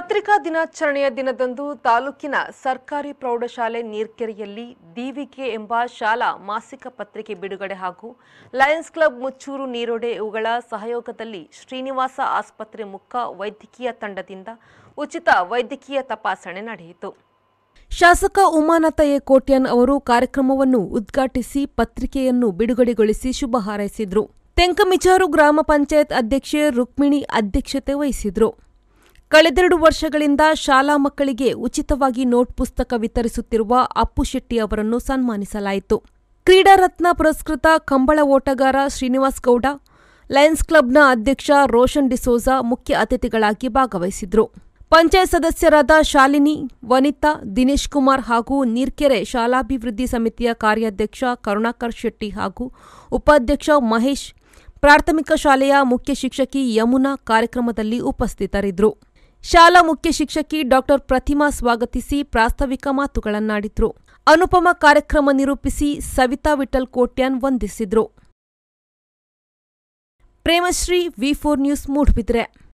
ಪತ್ರಿಕಾ ದಿನಾಚರಣೆಯ ದಿನದಂದು ತಾಲೂಕಿನ ಸರ್ಕಾರಿ ಪ್ರೌಢಶಾಲೆ ನೀರ್ಕೆರೆಯಲ್ಲಿ ದಿವಿಕೆ ಎಂಬ ಶಾಲಾ ಮಾಸಿಕ ಪತ್ರಿಕೆ ಬಿಡುಗಡೆ ಹಾಗೂ ಲಯನ್ಸ್ ಕ್ಲಬ್ ಮುಚ್ಚೂರು ನೀರೋಡೆ ಇವುಗಳ ಸಹಯೋಗದಲ್ಲಿ ಶ್ರೀನಿವಾಸ ಆಸ್ಪತ್ರೆ ಮುಖ ವೈದ್ಯಕೀಯ ತಂಡದಿಂದ ಉಚಿತ ವೈದ್ಯಕೀಯ ತಪಾಸಣೆ ನಡೆಯಿತು ಶಾಸಕ ಉಮಾನಾಥ ಎ ಕೋಟ್ಯನ್ ಅವರು ಕಾರ್ಯಕ್ರಮವನ್ನು ಉದ್ಘಾಟಿಸಿ ಪತ್ರಿಕೆಯನ್ನು ಬಿಡುಗಡೆಗೊಳಿಸಿ ಶುಭ ಹಾರೈಸಿದ್ರು ತೆಂಕಮಿಚಾರು ಗ್ರಾಮ ಪಂಚಾಯತ್ ಅಧ್ಯಕ್ಷೆ ರುಕ್ಮಿಣಿ ಅಧ್ಯಕ್ಷತೆ ವಹಿಸಿದ್ರು ಕಳೆದೆರಡು ವರ್ಷಗಳಿಂದ ಶಾಲಾ ಮಕ್ಕಳಿಗೆ ಉಚಿತವಾಗಿ ನೋಟ್ ಪುಸ್ತಕ ವಿತರಿಸುತ್ತಿರುವ ಅಪ್ಪು ಶೆಟ್ಟಿ ಅವರನ್ನು ಸನ್ಮಾನಿಸಲಾಯಿತು ಕ್ರೀಡಾ ರತ್ನ ಪುರಸ್ಕೃತ ಕಂಬಳ ಓಟಗಾರ ಶ್ರೀನಿವಾಸ್ ಗೌಡ ಲಯನ್ಸ್ ಕ್ಲಬ್ನ ಅಧ್ಯಕ್ಷ ರೋಷನ್ ಡಿಸೋಜಾ ಮುಖ್ಯ ಅತಿಥಿಗಳಾಗಿ ಭಾಗವಹಿಸಿದ್ರು ಪಂಚಾಯತ್ ಸದಸ್ಯರಾದ ಶಾಲಿನಿ ವನಿತಾ ದಿನೇಶ್ ಕುಮಾರ್ ಹಾಗೂ ನೀರ್ಕೆರೆ ಶಾಲಾಭಿವೃದ್ಧಿ ಸಮಿತಿಯ ಕಾರ್ಯಾಧ್ಯಕ್ಷ ಕರುಣಾಕರ್ ಶೆಟ್ಟಿ ಹಾಗೂ ಉಪಾಧ್ಯಕ್ಷ ಮಹೇಶ್ ಪ್ರಾಥಮಿಕ ಶಾಲೆಯ ಮುಖ್ಯ ಶಿಕ್ಷಕಿ ಯಮುನಾ ಕಾರ್ಯಕ್ರಮದಲ್ಲಿ ಉಪಸ್ಥಿತರಿದ್ದರು ಶಾಲಾ ಮುಖ್ಯ ಶಿಕ್ಷಕಿ ಡಾಕ್ಟರ್ ಪ್ರತಿಮಾ ಸ್ವಾಗತಿಸಿ ಪ್ರಾಸ್ತಾವಿಕ ಮಾತುಗಳನ್ನಾಡಿದ್ರು ಅನುಪಮ ಕಾರ್ಯಕ್ರಮ ನಿರೂಪಿಸಿ ಸವಿತಾ ವಿಠಲ್ ಕೋಟ್ಯಾನ್ ವಂದಿಸಿದ್ರು Premashree V four news Moodbidri